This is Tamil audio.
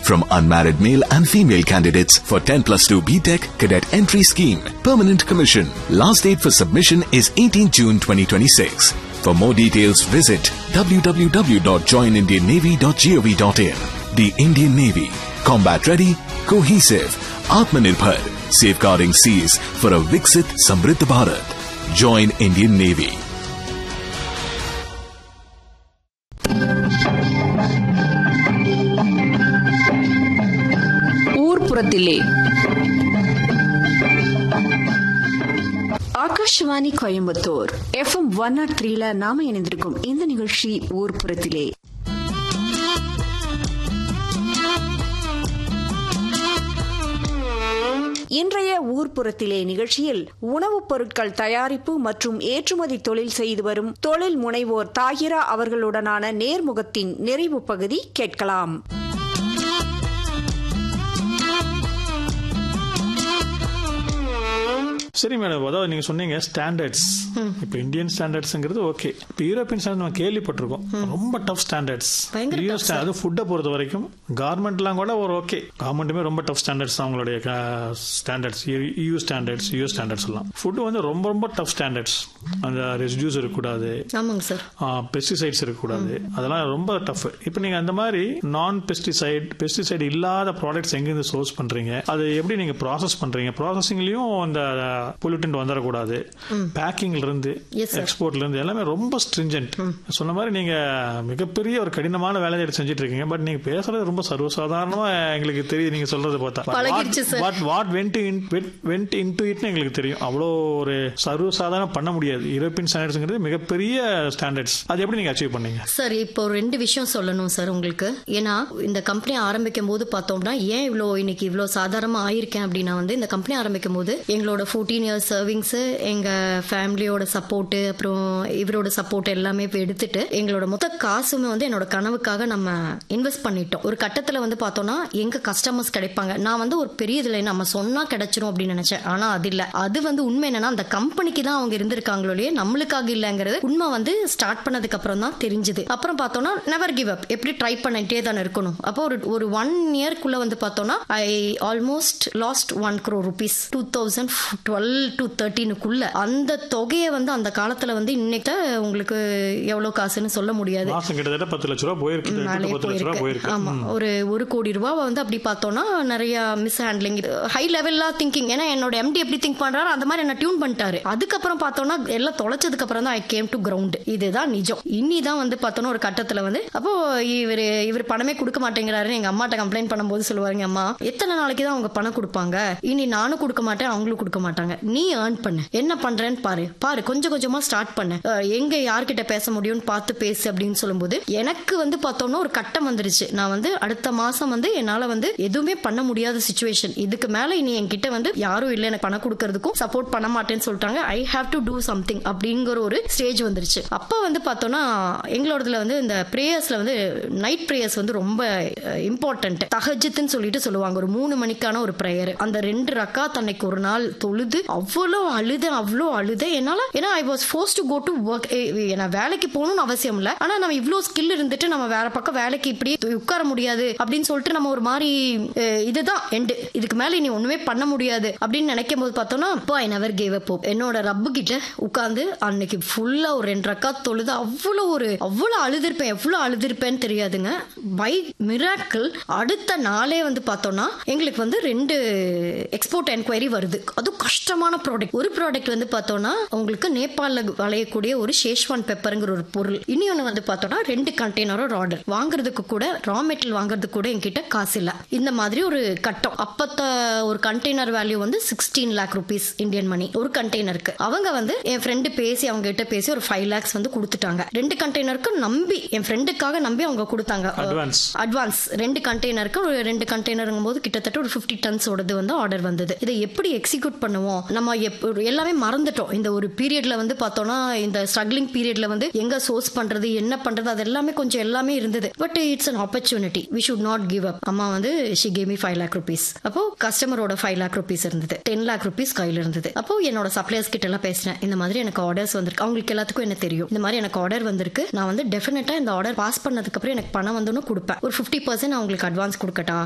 From unmarried male and female candidates for 10 plus 2 BTEC cadet entry scheme. Permanent commission. Last date for submission is 18 June 2026. For more details, visit www.joinindiannavy.gov.in. The Indian Navy. Combat ready, cohesive, Atmanirbhar. Safeguarding seas for a Viksit Samriddh Bharat. Join Indian Navy. ஊர்ப்புறத்திலே Akashvani Coimbatore FM one nought த்ரீல நாம இணைந்திருக்கும் இந்த நிகழ்ச்சி ஊர்ப்புறத்திலே இன்றைய ஊர்ப்புறத்திலே நிகழ்ச்சியில் உணவுப் பொருட்கள் தயாரிப்பு மற்றும் ஏற்றுமதி தொழில் செய்து வரும் தொழில் முனைவோர் தாகிரா அவர்களுடனான நேர்முகத்தின் நிறைவு பகுதி கேட்கலாம் சரி மேடம் அதாவது நீங்க சொன்னீங்க ஸ்டாண்டர்ட்ஸ் இப்போ இந்தியன் ஸ்டாண்டர்ட்ஸ்ங்கிறது ஓகே இப்போ யூரோப்பியன் ஸ்டாண்டர்ட் நம்ம கேள்விப்பட்டிருக்கோம் ரொம்ப டஃப் ஸ்டாண்டர்ட்ஸ் பயங்கர யூஎஸ் அது ஃபுட்டை பொறுத்த வரைக்கும் கார்மெண்ட்லாம் கூட ஒரு ஓகே கவர்மெண்ட்டுமே ரொம்ப டஃப் ஸ்டாண்டர்ட்ஸ் தான் அவங்களுடைய standards EU standards US standards எல்லாம் ஃபுட் வந்து ரொம்ப ரொம்ப டஃப் ஸ்டாண்டர்ட்ஸ் அந்த ரெசிடியூஸ் இருக்கக்கூடாது ஆமாங்க சார் பெஸ்டிசைட்ஸ் இருக்கக்கூடாது அதெல்லாம் ரொம்ப டஃப் இப்போ நீங்க அந்த மாதிரி நான் பெஸ்டிசைட் பெஸ்டிசைட் இல்லாத ப்ராடக்ட்ஸ் எங்கேருந்து சோர்ஸ் பண்றீங்க அது எப்படி நீங்க ப்ராசஸ் பண்றீங்க ப்ராசஸிங்லயும் அந்த பொல்யூட்டன்ட் வந்துடக்கூடாது பேக்கிங்ல இருந்து Yes, sir. எக்ஸ்போர்ட்ல இருந்து எல்லாமே ரொம்ப ஸ்ட்ரிஞ்சன்ட் சொன்ன மாதிரி நீங்க மிகப்பெரிய ஒரு கடினமான வேலையை எடுத்து செஞ்சுட்டு இருக்கீங்க பட் நீங்க பேசுறது ரொம்ப சர்வசாதாரணமா எங்களுக்கு தெரியுது நீங்க சொல்றது பார்த்தா பழகிடுச்சு, sir. What what went in went in to இட்னு எங்களுக்கு தெரியும் அவ்வளோ ஒரு சர்வசாதாரணம் பண்ண முடியாது யூரோப்பியன் ஸ்டாண்டர்ட்ஸ்ங்கிறது மிகப்பெரிய ஸ்டாண்டர்ட்ஸ் அது எப்படி நீங்க அச்சீவ் பண்ணீங்க சார் இப்போ ரெண்டு விஷயம் சொல்லணும் சார் உங்களுக்கு ஏன்னா இந்த கம்பெனி ஆரம்பிக்கும் போது பார்த்தோம்னா ஏன் இவ்வளோ இன்னைக்கு இவ்வளோ சாதாரணமா ஆயிருக்கேன் அப்படின்னா வந்து இந்த கம்பெனி ஆரம்பிக்கும் போது எங்களோட ஃபோர்டீன் இயர்ஸ் சர்வீங்ஸ் எங்க ஃபேமிலியோட சப்போர்ட் அப்புறம் இவரோட சப்போர்ட் எல்லாமே இப்ப எடுத்துட்டு எங்களோட மொத்த காசுமே வந்து என்னோட கனவுக்காக நம்ம இன்வெஸ்ட் பண்ணிட்டோம் ஒரு கட்டத்துல வந்து பார்த்தோம்னா எங்க கஸ்டமர்ஸ் கிடைப்பாங்க நான் வந்து ஒரு பெரிய இதுல நம்ம சொன்னா கிடைச்சிரும் அப்படின்னு நினைச்சேன் ஆனா அது இல்ல அது வந்து உண்மை என்னன்னா அந்த கம்பெனிக்கு தான் அவங்க இருந்திருக்காங்களோலயே நம்மளுக்காக இல்லங்கிறது உண்மை வந்து ஸ்டார்ட் பண்ணதுக்கு அப்புறம் தான் தெரிஞ்சது அப்புறம் பார்த்தோம்னா நெவர் கிவ் அப் எப்படி ட்ரை பண்ணிட்டே தானே இருக்கணும் அப்போ ஒரு ஒரு ஒன் இயர்க்குள்ள வந்து பார்த்தோம்னா I almost lost one crore rupees two thousand twelve to தேர்ட்டீனுக்குள்ள அந்த தொகையை வந்து அந்த காலத்துல வந்து இன்னைக்கு உங்களுக்கு எவ்வளவு காசுன்னு சொல்ல முடியாது மாசம் கிட்டத்தட்ட பத்து லட்ச ரூபா போயிருக்கு எட்டு மேலே to பத்து லட்ச ரூபா போயிருக்கு போயிருக்கு ஆமா ஒரு ஒரு கோடி ரூபா வந்து அப்படி பார்த்தோம்னா நிறைய மிஸ் ஹேண்ட்லிங் ஹை லெவல்லா திங்கிங் ஏன்னா என்னோட எம்டி எப்படி திங்க் பண்றாரு அந்த மாதிரி என்ன டியூன் பண்ணிட்டாரு அதுக்கப்புறம் பார்த்தோம்னா எல்லாம் தொலைச்சதுக்கு அப்புறம் தான் ஐ கேம் டு கிரவுண்ட் இதுதான் நிஜம் இன்னி தான் வந்து பார்த்தோன்னா ஒரு கட்டத்துல வந்து அப்போ இவர் இவர் பணமே கொடுக்க மாட்டேங்கிறாருன்னு எங்க அம்மாட்ட கம்ப்ளைண்ட் பண்ணும்போது சொல்லுவாருங்க அம்மா எத்தனை நாளைக்கு தான் அவங்க பணம் கொடுப்பாங்க இனி நானும் கொடுக்க மாட்டேன் அவங்களும் கொடுக்க மாட்டாங்க நீ ஏர்ன் பண்ணு என்ன பண்றேன்னு பாரு பாரு கொஞ்சம் கொஞ்சமா ஸ்டார்ட் பண்ணு அஹ் எங்க யார்கிட்ட பேச முடியும்னு பார்த்து பேசு அப்படின்னு சொல்லும்போது எனக்கு வந்து பார்த்தோம்னா ஒரு கட்டம் வந்துருச்சு நான் வந்து அடுத்த மாசம் வந்து என்னால வந்து எதுவுமே பண்ண முடியாத சுச்சுவேஷன் இதுக்கு மேல இனி என்கிட்ட வந்து யாரும் இல்லை எனக்கு பணம் கொடுக்கறதுக்கும் சப்போர்ட் பண்ண மாட்டேன்னு சொல்லிட்டாங்க I have to do something அப்படிங்கிற ஒரு ஸ்டேஜ் வந்துருச்சு அப்ப வந்து பார்த்தோம்னா எங்களோடதுல வந்து இந்த பிரேயர்ஸ்ல வந்து நைட் பிரேயர்ஸ் வந்து ரொம்ப இம்பார்ட்டன்ட் தஹஜத்துன்னு சொல்லிட்டு சொல்லுவாங்க ஒரு மூணு மணிக்கான ஒரு பிரேயர் அந்த ரெண்டு ரக்கா தன்னைக்கு ஒரு நாள் தொழுது அவ்வளோ அழுத அவ்வளோ அழுத என்னால ஏன்னா I was force to go to work நான் வேலைக்கு போகணும்னு அவசியம் இல்லை ஆனா நம்ம இவ்வளோ ஸ்கில் இருந்துட்டு நம்ம வேற பக்கம் வேலைக்கு இப்படி உட்கார முடியாது அப்படின்னு சொல்லிட்டு நம்ம ஒரு மாதிரி அஹ், இதுதான் எண்டு இதுக்கு மேல இனி ஒண்ணுமே பண்ண முடியாது அப்படின்னு நினைக்கும் போது பார்த்தோம்னா அப்போ ஐ நெவர் கேவ் அப் என்னோட ரப்பு கிட்ட உட்கார்ந்து அன்னைக்கு ஃபுல்லா ஒரு ரெண்டு ரக்கா தொழுது அவ்வளோ ஒரு அவ்வளோ அழுதுருப்பேன் எவ்வளோ அழுதுருப்பேன்னு தெரியாதுங்க பை மிராக்கிள் அடுத்த நாளே வந்து பார்த்தோம்னா எங்களுக்கு வந்து ரெண்டு எக்ஸ்போர்ட் என்கொயரி வருது அதுவும் கஷ்டமான ப்ராடக்ட் ஒரு ப்ராடக்ட் வந்து பார்த்தோம்னா உங்களுக்கு நேபாளில் விளையக்கூடிய ஒரு ஷேஷ்வான் பெப்பருங்கிற ஒரு பொருள் இன்னொன்று வந்து பார்த்தோம்னா ரெண்டு கண்டெய்னரோட ஆர்டர் வாங்குறதுக்கு கூட ரா மெட்டீரியல் வாங்குறதுக்கு கூட என்கிட்ட காசு இல்லை இந்த மாதிரி ஒரு கட்டம் அப்பத்த ஒரு கண்டெய்னர் வேல்யூ வந்து sixteen lakh rupees Indian money ஒரு கண்டெய்னருக்கு அவங்க வந்து என் ஃப்ரெண்டு பேசி அவங்க கிட்ட பேசி ஒரு ஃபைவ் லேக்ஸ் வந்து கொடுத்துட்டாங்க ரெண்டு கண்டெய்னருக்கு நம்பி என் ஃப்ரெண்டுக்காக நம்பி அவங்க கொடுத்தாங்க Advance. அட்வான்ஸ் ரெண்டு கண்டெய்னருக்கு ஒரு ரெண்டு கண்டெய்னருங்கும் போது கிட்டத்தட்ட ஒரு ஃபிஃப்டி டன்ஸோடது வந்து ஆர்டர் வந்தது இதை எப்படி எக்ஸிக்யூட் பண்ணுவோம் நம்ம எப்- எல்லாமே மறந்துட்டோம் இந்த ஒரு பீரியட்ல வந்து பார்த்தோம்னா இந்த ஸ்ட்ரகிளிங் பீரியட்ல வந்து எங்க சோர்ஸ் பண்றது என்ன பண்றது அது எல்லாமே கொஞ்சம் எல்லாமே இருந்தது but it's an opportunity we should not give up அம்மா வந்து she came me five lakh rupees அப்போ கஸ்டமரோட ஃபைவ் லேக் ருபீஸ் இருந்தது டென் லேக் ருபீஸ் கையில் இருந்தது அப்போ என்னோட சப்ளையர்ஸ் கிட்ட எல்லாம் பேசினேன் இந்த மாதிரி எனக்கு ஆர்டர்ஸ் வந்திருக்கு அவங்களுக்கு எல்லாத்துக்கும் என்ன தெரியும் இந்த மாதிரி எனக்கு ஆர்டர் வந்திருக்கு நான் வந்து டெஃபினட்டா இந்த ஆர்டர் பாஸ் பண்ணதுக்கு அப்புறம் எனக்கு பணம் வந்து கொடுப்பேன் ஒரு ஃபிஃப்டி பர்சன்ட் அவங்களுக்கு அட்வான்ஸ் கொடுக்கட்டா